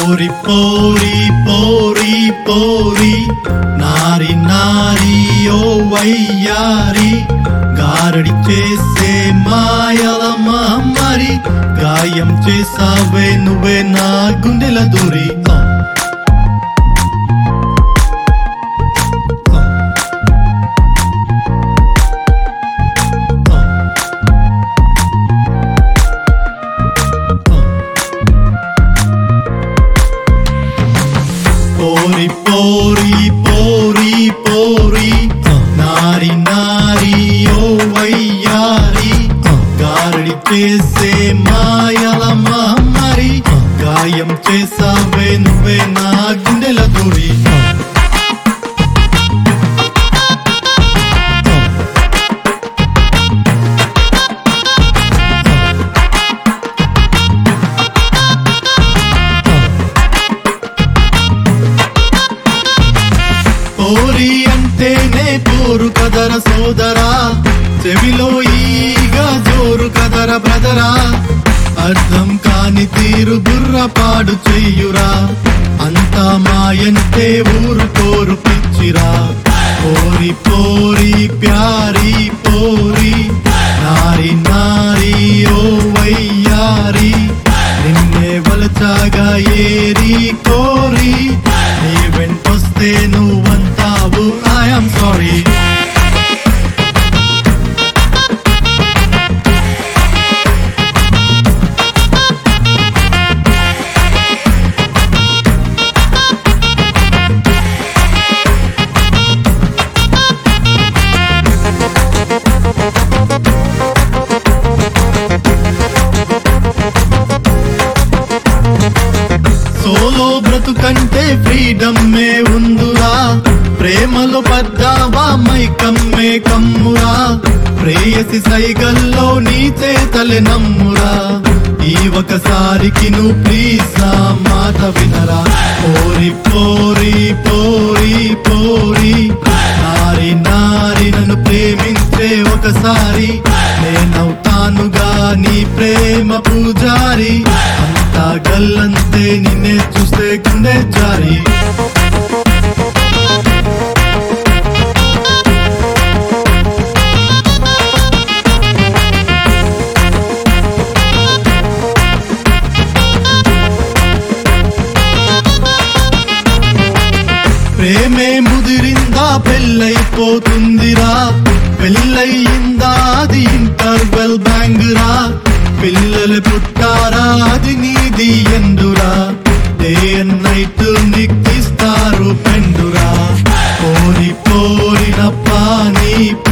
పోరి పోరి పోరి పోరి నారి నారి ఓ వయ్యారి గారడి చేసే మాయల మహమ్మారి గాయం చేసావే నువ్వే నా గుండెల దూరి ఆ. ఆ. ఆ. ఆ. పోరి పోరి పోరి పోరి నారి నారి ఓ వయ్యారి గారడి చేసే మాయల మహమ్మారి గాయం చేసావే నువ్వే నా గుండెల దూరి పోరి అంటేనే పోరు కదర సోదరా చెవిలో ఈగ జోరు కదర బ్రదరా అర్థం కాని తీరు బుర్ర పాడు చెయ్యురా అంతా మాయంటే ఊరు కోరు పిచ్చిరా పోరి పోరి ప్యారి పోరి నారి నారి ఓ వయ్యారి నిన్నే వలచాగా ఏరి కోరి నీ వెంటొస్తే నువ్వంతావు ఐఎమ్ సారీ సోలో బ్రతుకంటే ఫ్రీడమ్మే ఉందురా ప్రేమలో పడ్డావా మైకమ్మే కమ్మురా ప్రేయసి సైగల్లో నీ చేతలే నమ్మురా ఈ ఒకసారికి నువ్వు ప్లీజ్ నా మాట వినరా పోరి పోరి పోరి పోరి నారి నారి నన్ను ప్రేమించే ఒకసారి నేనవుతానుగా నీ ప్రేమ పూజారి అంతా గల్లంతే నిన్నే చూస్తే గుండె జారి ప్రేమే ముదిరిందా పెళ్ళైపోతుందిరా పెళ్ళయిందా అది ఇంటర్వెల్ బ్యాంగురా పిల్లలు పుట్టారా అది నీది ఎందురా డే అండ్ నైట్ నిక్కిస్తారు పెండురా పోరి పోరిన పాని